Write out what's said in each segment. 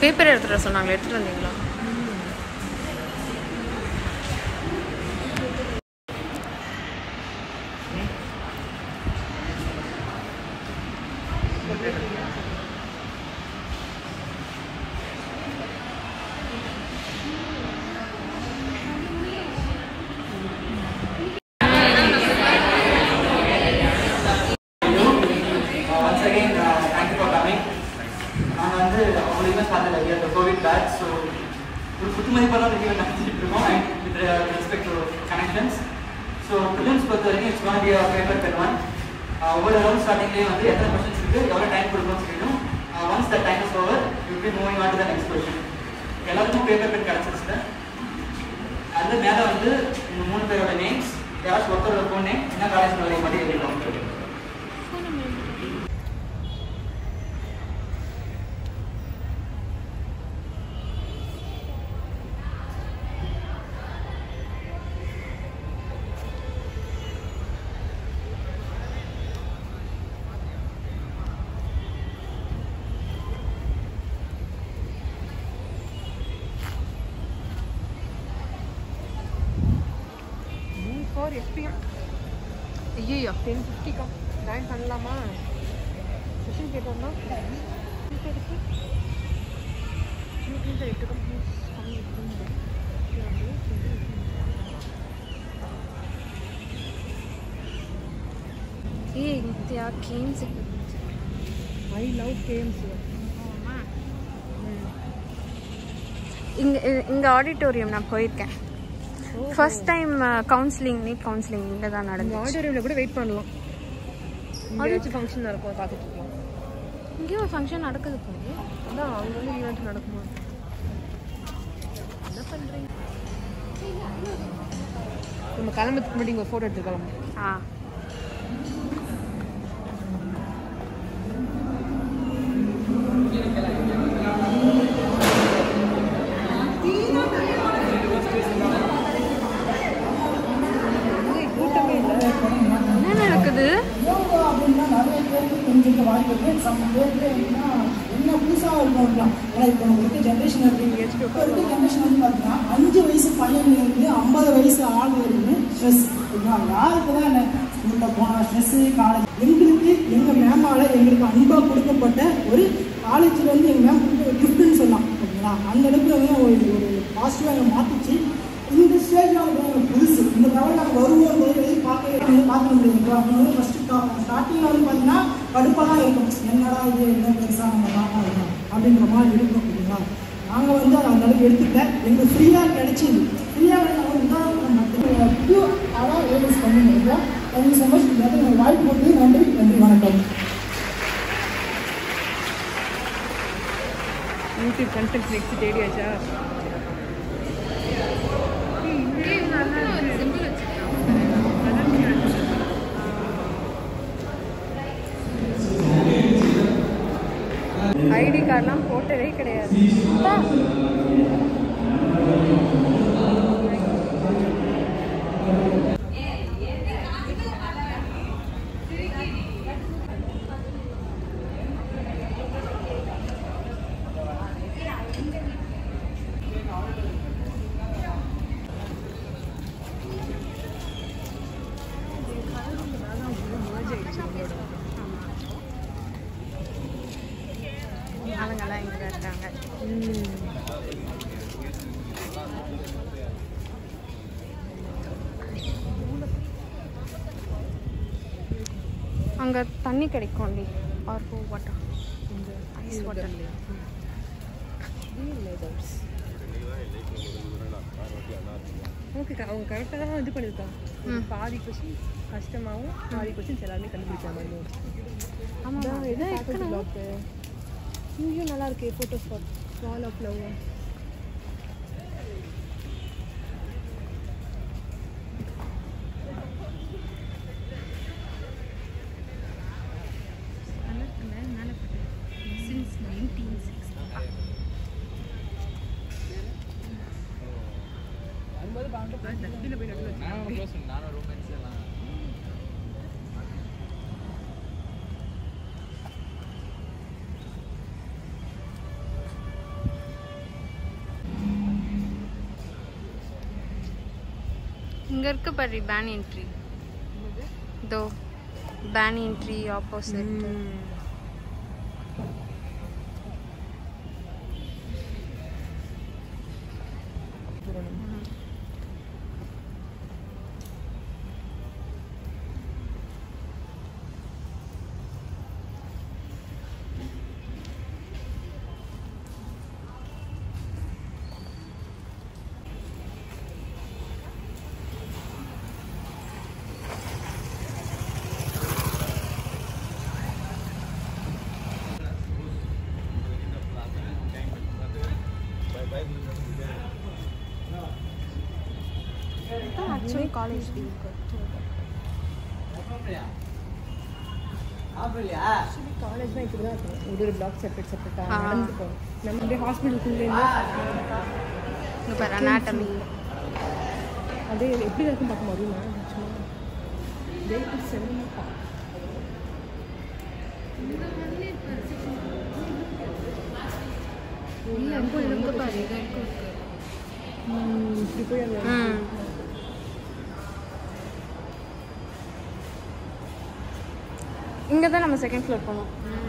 Paper எடுத்துகிட்டு வர சொன்னாங்களே எடுத்துகிட்டு வந்தீங்களா once again thank you for coming நாங்கள் வந்து அவங்களுக்குமே பார்த்தல இந்த கோவிட் பேட்ச் ஸோ ஒரு புத்து மதிப்பெல்லாம் ரிவ்யூ நடத்திட்டு இருக்கோம் and with respect to connections so prelims பொறுத்த வரைக்கும் it's on B paper pen on ஒவ்வொரு ரவுண்ட் ஸ்டார்டிங்லேயும் வந்து எத்தனை கொஸ்டின்ஸ் இருக்குது எவ்வளோ டைம் கொடுக்கணும்னு சொல்லிடும் once the time is over you be moving on to the next question எல்லாத்துக்கும் பேப்பர் பென் கிடச்சிருச்சு அது மேலே வந்து இந்த மூணு பேரோட நேம்ஸ் யாராச்சும் ஒருத்தரோட ஃபோன் நேம் என்ன காலேஜ் வரைக்கும் மட்டும் எழுதிடுவோம் ஃபோர் எஃபிஎம் ஐயோ டென் ஃபிஃப்டிக்கா ஜாயின் பண்ணலாமா கொஷின் கேட்டோம்னா ஏய் Nithya games I love games இங்கே இங்கே ஆடிட்டோரியம் நான் போயிருக்கேன் first time counselling NEET counselling இங்கே தான் இந்த நடந்துச்சு ஆடிட்டோரியமில் கூட வெயிட் பண்ணலாம் ஆடிட்டோரியம் ஃபங்க்ஷன் நடக்கும் பார்த்துட்டு இருக்கலாம் இங்கேயும் ஒரு ஃபங்க்ஷன் நடக்குது போய் அதான் அவங்க வந்து ஈவெண்ட் நடக்குமா என்ன பண்ணுறீங்க நம்ம கிளம்புறதுக்கு முன்னாடி இங்கே ஃபோட்டோ எடுத்துக்கலாம் ஆ கூட்டமே இல்லை என்ன நடக்குது யோகா அப்படின்னா நிறைய பேருக்கு தெரிஞ்சுக்க வாய்ப்பு இருக்கு சம் பேருக்கு எப்படின்னா என்ன புதுசாக இருக்கலாம் ஏன்னா இப்போ நம்ம இருக்க ஜென்ரேஷன் இருக்கு இப்போ இருக்க ஜென்ரேஷன் வந்து பார்த்தீங்கன்னா அஞ்சு வயசு பையன்ல இருந்து ஐம்பது வயசு ஆள் வரைக்கும் ஸ்ட்ரெஸ் ஓகேவா யாருக்கு தான் என்ன ஸ்கூலில் போனால் ஸ்ட்ரெஸ்ஸு காலேஜ் எங்களுக்கு எங்கள் மேமால எங்களுக்கு அன்பாக கொடுக்கப்பட்ட ஒரு காலேஜில் வந்து எங்கள் மேம் கொடுத்த ஒரு கிஃப்ட்னு சொல்லலாம் ஓகேங்களா அந்த அளவுக்கு வந்து ஒரு ஒரு பாசிட்டிவாக எங்களை மாற்றிச்சு இந்த ஸ்டேஜ் வந்து புதுசு இந்த லெவலில் நாங்கள் வருவோம் எதிர்பார்க்கவே வந்து பார்க்க முடியும் அவங்க வந்து ஃபஸ்ட்டு ஸ்டார்டிங்கில் வந்து பார்த்தீங்கன்னா கடுப்பாக தான் இருக்கும் என்னடா இது என்ன பெருசாக நம்ம பார்க்க இருக்கோம் அப்படின்ற மாதிரி இருக்கும் இல்லைங்களா நாங்கள் வந்து அதை அந்த அளவுக்கு எடுத்துக்கல எங்களுக்கு ஃப்ரீயாக கிடைச்சிது ஃப்ரீயாக நம்ம உதாரணம் மட்டும் புது அதான் லேடிஸ் பண்ணுங்க தேங்க்யூ ஸோ மச் இந்த வாய்ப்பு கொடுத்து நன்றி நன்றி வணக்கம் யூடியூப் கண்டென்ட் நெக்ஸ்ட் தேடியாச்சா ஐடி கார்டெலாம் போட்டதே கிடையாது அவங்கெல்லாம் இங்கே இருக்காங்க அங்கே தண்ணி கிடைக்கும் நீ RO water ice water okay அவங்க கரெக்டாக தான் இது பண்ணியிருக்காங்க பாதி கொஸ்டின் கஷ்டமாகவும் பாதி கொஸ்டின்ஸ் எல்லாருமே கண்டுபிடிக்கிற மாதிரி ஆமாம் இது ஃபேக்கல்டி பிளாக்கு இங்கேயும் நல்லா இருக்கு photo spot wall of love since nineteen sixty டஸ்ட்பினில் போய் நடுவில் இங்க இருக்கு பாரு பேன் என்ட்ரி தோ பேன் entry opposite actually college actually காலேஜ்லாம் இப்படி தான் இருக்கும் ஒரு ஒரு பிளாக் செப்பரேட் செப்பரேட்டாக ஆ. நடந்து போகணும் நம்ம அப்படியே ஹாஸ்பிட்டலுக்குள்ளே இங்க பாரு அனாட்டமி அதே எப்படி இருக்கும் பார்க்க முடியுமா சும்மா வெயிட் செவன் இல்ல இங்க இருக்கு பாரு இது இருக்கு இருக்கு இப்படி போய் அந்த ம் இங்க தான் நம்ம செகண்ட் ஃப்ளோர் போனோம்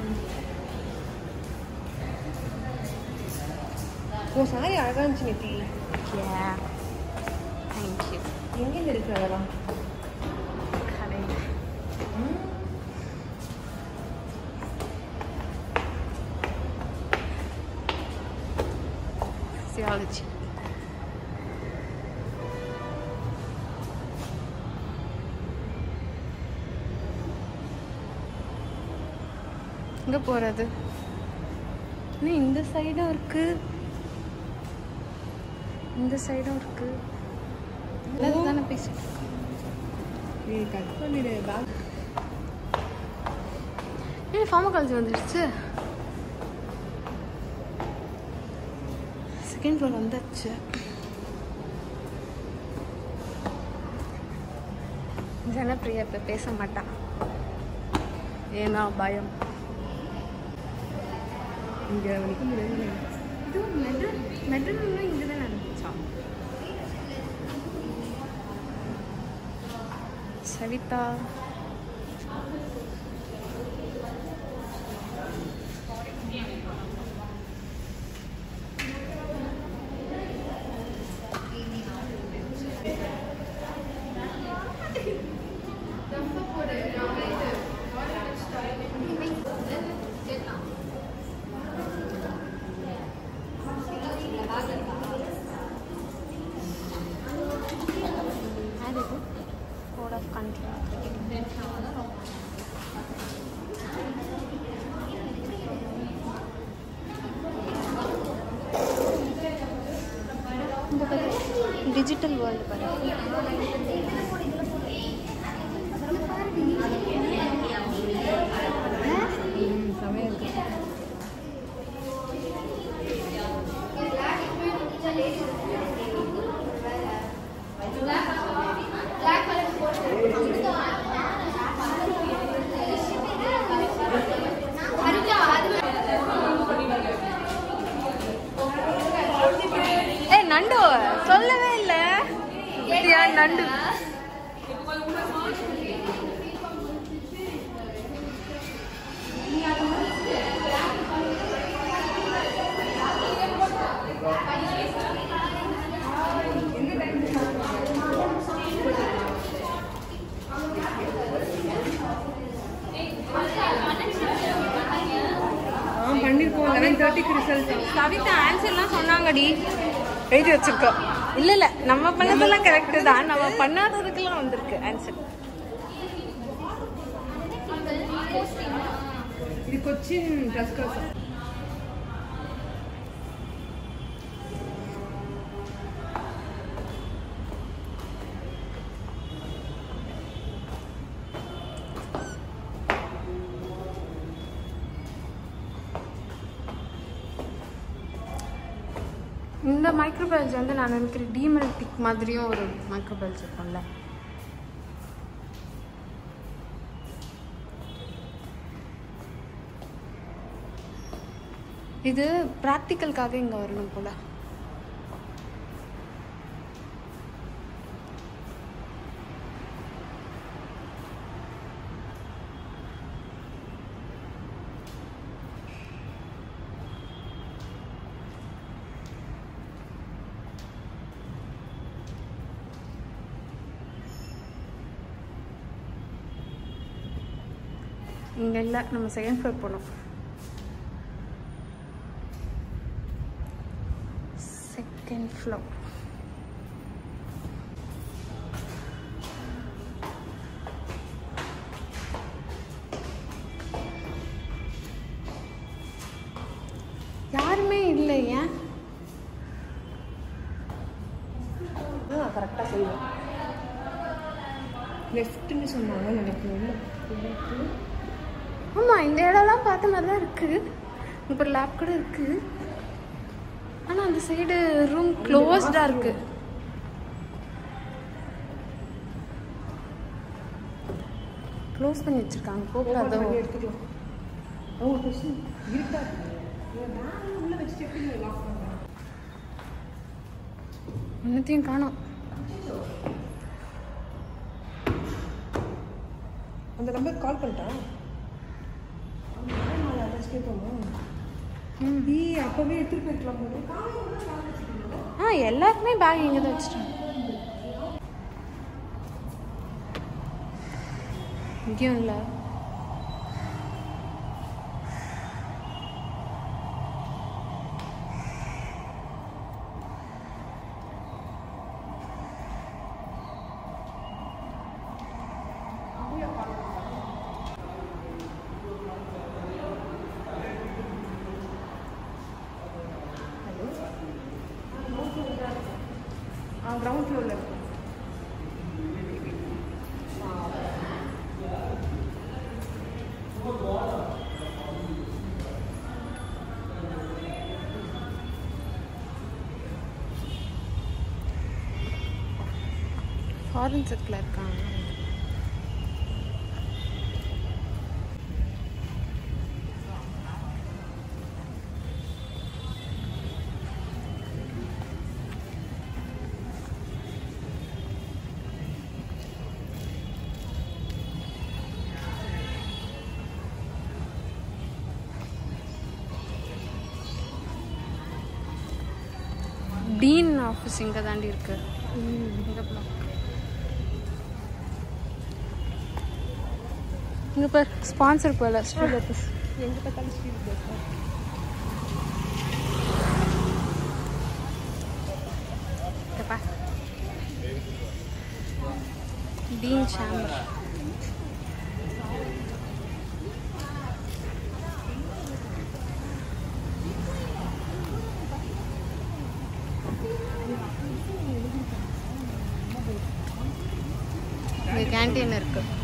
ஓ சாரி அழகா இருந்துச்சு நெத்தி யா தேங்க்யூ எங்கேருந்து இருக்கு அதெல்லாம் கடையில் physiology எங்க போறது இன்னும் இந்த சைடும் இருக்கு இந்த சைடும் இருக்கு தானே பேசிட்டு இருக்கோம். நீ கட் பண்ணிடு பேக் ஏன் ஃபார்மகாலஜி வந்துடுச்சு செகண்ட் ஃப்ளோர் வந்தாச்சு ஜனப்பிரியா இப்போ பேச மாட்டான் ஏன்னா பயம் இங்கே நிற்க முடியாது இது மெட்ரல் மெட்ரல் இங்கே தான் நடந்துச்சான் சவிதா கோட் ஆஃப் கண்ட்ரி இந்த பாரு டிஜிட்டல் வேர்ல்டு பாரு செமையாக இருக்கு ஏ நண்டு சொல்லவே இல்லை பத்தியா நண்டு ஆ பண்ணியிருக்கோம் லெவன் தேர்ட்டிக்கு ரிசல்ட் கவிதா ஆன்சர்லாம் சொன்னாங்கடி எழுதி வச்சிருக்கோம் இல்ல இல்ல நம்ம பண்ணதெல்லாம் கரெக்ட் தான் நம்ம பண்ணாததுக்கெல்லாம் வந்திருக்கு ஆன்சர் இது கொச்சின் ப்ளஸ் கோர்ஸ் இந்த மைக்ரோபயாலஜி வந்து நான் நினைக்கிறேன் டிமெல்டிக் மாதிரியும் ஒரு மைக்ரோபயாலஜி இருக்கும்ல இது ப்ராக்டிக்கலுக்காக இங்கே வரணும் போல இங்கே இல்லை நம்ம செகண்ட் ஃப்ளோர் போகணும் செகண்ட் ஃப்ளோர் யாருமே இல்லை ஏன் ஆ கரெக்டாக செய்வேன் லெஃப்ட்னு சொன்னாங்க எனக்கு உள்ள ஆமாம் இந்த இடம்லாம் பார்த்த மாதிரி தான் இருக்குது இப்போ ஒரு லேப் கூட இருக்குது ஆனால் அந்த சைடு ரூம் க்ளோஸ்டாக இருக்குது க்ளோஸ் பண்ணி வச்சுருக்காங்க போகாதோ பண்ணி எடுத்துக்கலாம் அவங்க கொஸ்டின் இருக்கா பேக் உள்ள வச்சுட்டு எப்படி லாக் பண்ணுறாங்க ஒன்றத்தையும் காணோம் அந்த நம்பருக்கு கால் பண்ணிட்டா அட்ரஸ் கேட்போமா ம் நீ அப்போவே எடுத்துகிட்டு போயிருக்கலாம் போது ஆ எல்லாருக்குமே பேக் இங்கே தான் வச்சுட்டாங்க இங்கேயும் இல்லை ஆ கிரவுண்ட் ஃப்ளோரில் இருக்கும் ஃபாரன்சிக்கில் இருக்காங்க டீன் ஆஃபீஸ் இங்கே தாண்டி இருக்கு இங்கே போகலாம் இங்கே பார் ஸ்பான்சர் போல ஸ்டூல் ஆஃபீஸ் எங்கே பார்த்தாலும் street bus Apa? Dean Chamber. இங்க கேண்டீன் இருக்கு